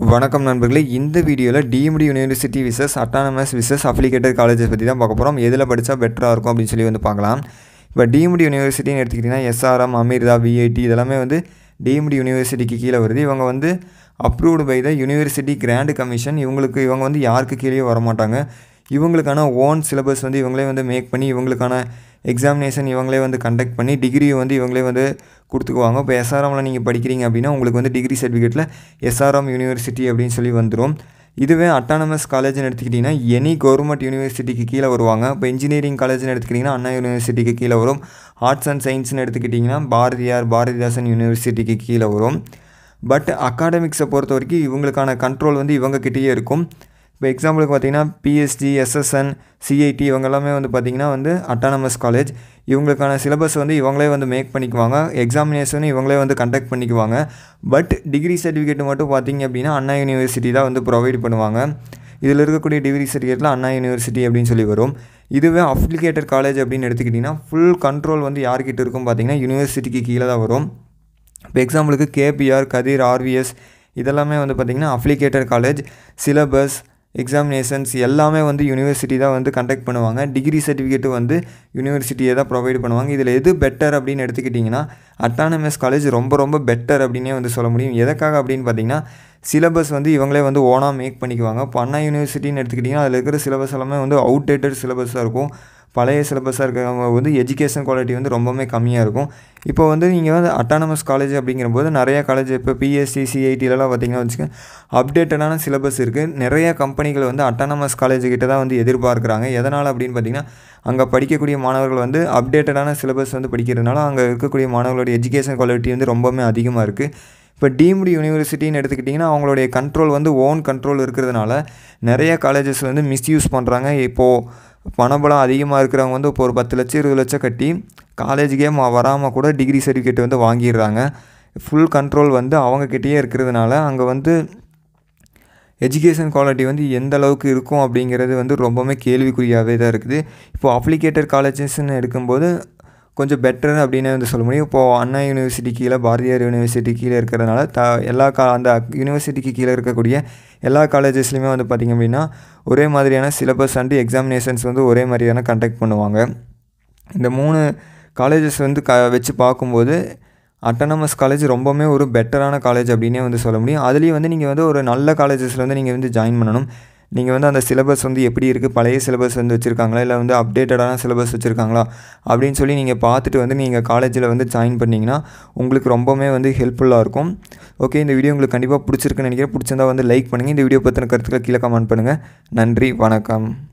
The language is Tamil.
வணக்கம் நண்பர்களே இந்த வீடியோவில் deemed university versus autonomous versus affiliated colleges பற்றி தான் பார்க்க போகிறோம் எதில் படித்தா பெட்டராக இருக்கும் அப்படின்னு சொல்லி வந்து பார்க்கலாம் இப்போ டிஎம்டி யூனிவர்சிட்டின்னு எடுத்துக்கிட்டிங்கன்னா எஸ்ஆர்எம் அமீர்தா விஐடி இதெல்லாமே வந்து டிஎம்டி யூனிவர்சிட்டிக்கு கீழே வருது இவங்க வந்து approved by the University Grant Commission இவங்களுக்கு இவங்க வந்து யாருக்கு கீழே வர மாட்டாங்க இவங்களுக்கான ஓன் சிலபஸ் வந்து இவங்களே வந்து மேக் பண்ணி இவங்களுக்கான எக்ஸாமினேஷன் இவங்களே வந்து கண்டக்ட் பண்ணி டிகிரியை வந்து இவங்களே வந்து கொடுத்துக்குவாங்க இப்போ எஸ்ஆர்எம்மில் நீங்கள் படிக்கிறீங்க அப்படின்னா உங்களுக்கு வந்து டிகிரி சர்டிஃபிகேட்டில் எஸ்ஆர்எம் யூனிவர்சிட்டி அப்படின்னு சொல்லி வந்துடும் இதுவே அட்டானமஸ் காலேஜ்னு எடுத்துக்கிட்டிங்கன்னா எனி கவர்மெண்ட் யூனிவர்சிட்டிக்கு கீழே வருவாங்க இப்போ இன்ஜினியரிங் காலேஜ்னு எடுத்துக்கிட்டிங்கன்னா அண்ணா யூனிவர்சிட்டிக்கு கீழே வரும் ஆர்ட்ஸ் அண்ட் சயின்ஸ்னு எடுத்துக்கிட்டிங்கன்னா பாரதியார் பாரதிதாசன் யூனிவர்சிட்டிக்கு கீழே வரும் பட் அகாடமிக்ஸை பொறுத்த வரைக்கும் இவங்களுக்கான கண்ட்ரோல் வந்து இவங்க கிட்டேயே இருக்கும் இப்போ எக்ஸாம்பிளுக்கு பார்த்தீங்கன்னா பிஎஸ்டி எஸ்எஸ்என் சிஐடி இவங்க எல்லாமே வந்து பார்த்திங்கன்னா வந்து அட்டானமஸ் காலேஜ் இவங்களுக்கான சிலபஸ் வந்து இவங்களே வந்து மேக் பண்ணிக்குவாங்க எக்ஸாமினேஷன் இவங்களே வந்து கண்டக்ட் பண்ணிக்குவாங்க பட் டிகிரி சர்டிஃபிகேட் மட்டும் பார்த்திங்க அப்படின்னா அண்ணா யூனிவர்சிட்டி தான் வந்து ப்ரொவைட் பண்ணுவாங்க இதில் இருக்கக்கூடிய டிகிரி சர்டிஃபிகேட்டில் அண்ணா யூனிவர்சிட்டி அப்படின்னு சொல்லி வரும் இதுவே அப்ளிகேட்டட் காலேஜ் அப்படின்னு எடுத்துக்கிட்டிங்கன்னா ஃபுல் கண்ட்ரோல் வந்து யார்கிட்ட இருக்கும் பார்த்திங்கன்னா யூனிவர்சிட்டிக்கு கீழே தான் வரும் இப்போ எக்ஸாம்பிளுக்கு கேபிஆர் கதிர் ஆர்விஎஸ் இதெல்லாமே வந்து பார்த்திங்கன்னா அப்ளிகேட்டட் காலேஜ் சிலபஸ் எக்ஸாமினேஷன்ஸ் எல்லாமே வந்து யூனிவர்சிட்டி தான் வந்து கண்டக்ட் பண்ணுவாங்க டிகிரி சர்டிஃபிகேட்டு வந்து யூனிவர்சிட்டியை தான் ப்ரொவைட் பண்ணுவாங்க இதில் எது பெட்டர் அப்படின்னு எடுத்துக்கிட்டிங்கன்னா அட்டானமஸ் காலேஜ் ரொம்ப ரொம்ப பெட்டர் அப்படின்னே வந்து சொல்ல முடியும் எதுக்காக அப்படின்னு பார்த்தீங்கன்னா சிலபஸ் வந்து இவங்களே வந்து ஓனாக மேக் பண்ணிக்குவாங்க இப்போ அண்ணா யூனிவர்சிட்டின்னு எடுத்துக்கிட்டிங்கன்னா அதில் இருக்கிற சிலபஸ் எல்லாமே வந்து அவுடேட்டட் சிலபஸாக இருக்கும் பழைய சிலபஸாக இருக்கிறவங்க வந்து எஜுகேஷன் குவாலிட்டி வந்து ரொம்பவுமே கம்மியாக இருக்கும் இப்போ வந்து நீங்கள் வந்து அட்டானமஸ் காலேஜ் அப்படிங்கிறபோது நிறைய காலேஜ் இப்போ பிஎஸ்சி சிஐடிலலாம் பார்த்திங்கன்னா வச்சுக்கோங்க அப்டேட்டடான சிலபஸ் இருக்குது நிறைய கம்பெனிகள் வந்து அட்டானமஸ் காலேஜ் கிட்ட தான் வந்து எதிர்பார்க்குறாங்க எதனால் அப்படின்னு பார்த்திங்கன்னா அங்கே படிக்கக்கூடிய மாணவர்கள் வந்து அப்டேட்டடான சிலபஸ் வந்து படிக்கிறதுனால அங்கே இருக்கக்கூடிய மாணவர்களோட எஜுகேஷன் குவாலிட்டி வந்து ரொம்பவுமே அதிகமாக இருக்குது இப்போ டீம்டு யூனிவர்சிட்டின்னு எடுத்துக்கிட்டிங்கன்னா அவங்களுடைய கண்ட்ரோல் வந்து ஓன் கண்ட்ரோல் இருக்கிறதுனால நிறைய காலேஜஸ் வந்து மிஸ்யூஸ் பண்ணுறாங்க இப்போது பணபலம் அதிகமாக இருக்கிறவங்க வந்து இப்போ ஒரு பத்து லட்சம் இருபது லட்சம் கட்டி காலேஜுக்கே வராமல் கூட டிகிரி சர்டிஃபிகேட் வந்து வாங்கிடுறாங்க ஃபுல் கண்ட்ரோல் வந்து அவங்கக்கிட்டேயே இருக்கிறதுனால அங்கே வந்து எஜுகேஷன் குவாலிட்டி வந்து எந்த அளவுக்கு இருக்கும் அப்படிங்கிறது வந்து ரொம்பவுமே கேள்விக்குறியாகவே தான் இருக்குது இப்போது அப்ளிகேட்டட் காலேஜஸ்ன்னு எடுக்கும்போது கொஞ்சம் பெட்டர் அப்படின்னு வந்து சொல்ல முடியும் இப்போது அண்ணா யூனிவர்சிட்டி கீழே பாரதியார் யூனிவர்சிட்டி கீழே இருக்கிறதுனால த எல்லா கா அந்த யூனிவர்சிட்டிக்கு கீழே இருக்கக்கூடிய எல்லா காலேஜஸ்லையுமே வந்து பார்த்திங்க அப்படின்னா ஒரே மாதிரியான சிலபஸ் அண்டு எக்ஸாமினேஷன்ஸ் வந்து ஒரே மாதிரியான கண்டக்ட் பண்ணுவாங்க இந்த மூணு காலேஜஸ் வந்து க வச்சு பார்க்கும்போது அட்டானமஸ் காலேஜ் ரொம்பவுமே ஒரு பெட்டரான காலேஜ் அப்படின்னே வந்து சொல்ல முடியும் அதுலேயும் வந்து நீங்கள் வந்து ஒரு நல்ல காலேஜஸில் வந்து நீங்கள் வந்து ஜாயின் பண்ணணும் நீங்கள் வந்து அந்த சிலபஸ் வந்து எப்படி இருக்குது பழைய சிலபஸ் வந்து வச்சுருக்காங்களா இல்லை வந்து அப்டேட்டடான சிலபஸ் வச்சுருக்காங்களா அப்படின்னு சொல்லி நீங்கள் பார்த்துட்டு வந்து நீங்கள் காலேஜில் வந்து ஜாயின் பண்ணிங்கன்னா உங்களுக்கு ரொம்பவுமே வந்து ஹெல்ப்ஃபுல்லாக இருக்கும் ஓகே இந்த வீடியோ உங்களுக்கு கண்டிப்பாக பிடிச்சிருக்குன்னு நினைக்கிறேன் பிடிச்சிருந்தா வந்து லைக் பண்ணுங்கள் இந்த வீடியோ பற்றின கருத்துக்களை கீழே கமெண்ட் பண்ணுங்கள் நன்றி வணக்கம்